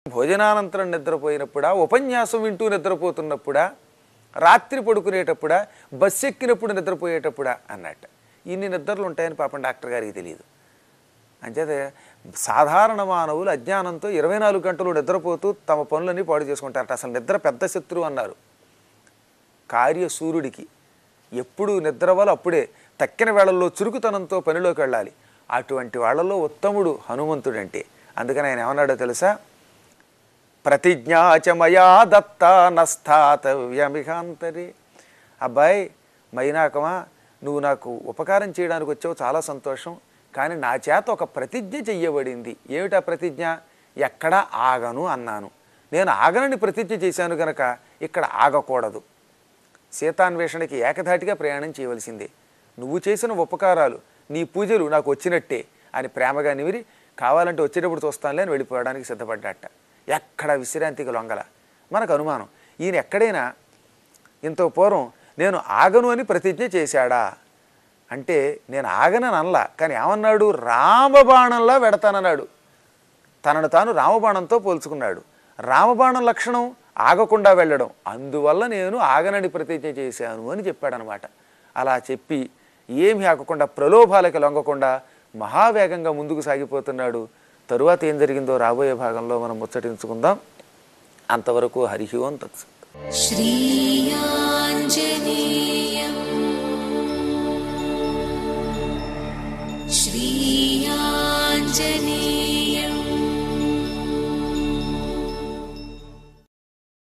భోజనానంతరం నిద్రపోయినప్పుడా ఉపన్యాసం వింటూ నిద్రపోతున్నప్పుడా రాత్రి పడుకునేటప్పుడా బస్సు ఎక్కినప్పుడు నిద్రపోయేటప్పుడా అన్నట్టు ఇన్ని నిద్రలు ఉంటాయని పాపం డాక్టర్ గారికి తెలియదు అంచేత సాధారణ మానవులు అజ్ఞానంతో ఇరవై నాలుగు గంటలు నిద్రపోతూ తమ పనులన్నీ పాడు చేసుకుంటారట అసలు నిద్ర పెద్ద శత్రువు అన్నారు కార్య సూర్యుడికి ఎప్పుడు నిద్రవలు అప్పుడే తక్కిన వేళల్లో చురుకుతనంతో పనిలోకి వెళ్ళాలి అటువంటి వాళ్ళలో ఉత్తముడు హనుమంతుడంటే అందుకని ఆయన ఏమన్నాడో తెలుసా ప్రతిజ్ఞాచమయా దత్త నస్థాతవ్యమిహాంతరే అబ్బాయి మైనాకమా నువ్వు నాకు ఉపకారం చేయడానికి వచ్చావు చాలా సంతోషం కానీ నా చేత ఒక ప్రతిజ్ఞ చెయ్యబడింది ఏమిటా ప్రతిజ్ఞ ఎక్కడ ఆగను అన్నాను నేను ఆగనని ప్రతిజ్ఞ చేశాను గనక ఇక్కడ ఆగకూడదు సీతాన్వేషణకి ఏకధాటిగా ప్రయాణం చేయవలసిందే నువ్వు చేసిన ఉపకారాలు నీ పూజలు నాకు వచ్చినట్టే అని ప్రేమగా నిమిరి కావాలంటే వచ్చేటప్పుడు చూస్తానులే అని వెళ్ళిపోవడానికి సిద్ధపడ్డట ఎక్కడ విశ్రాంతికి లొంగల మనకు అనుమానం ఈయన ఎక్కడైనా ఇంత పూర్వం నేను ఆగను అని ప్రతిజ్ఞ చేశాడా అంటే నేను ఆగనని అనలా కానీ ఏమన్నాడు రామబాణంలా వెడతానన్నాడు తనను తాను రామబాణంతో పోల్చుకున్నాడు రామబాణం లక్షణం ఆగకుండా వెళ్ళడం అందువల్ల నేను ఆగనని ప్రతిజ్ఞ చేశాను అని చెప్పాడనమాట అలా చెప్పి ఏమీ ఆగకుండా ప్రలోభాలకి లొంగకుండా మహావేగంగా ముందుకు సాగిపోతున్నాడు తరువాత ఏం జరిగిందో రాబోయే భాగంలో మనం ముచ్చటించుకుందాం అంతవరకు హరి ఓం తత్సత్ श्रीया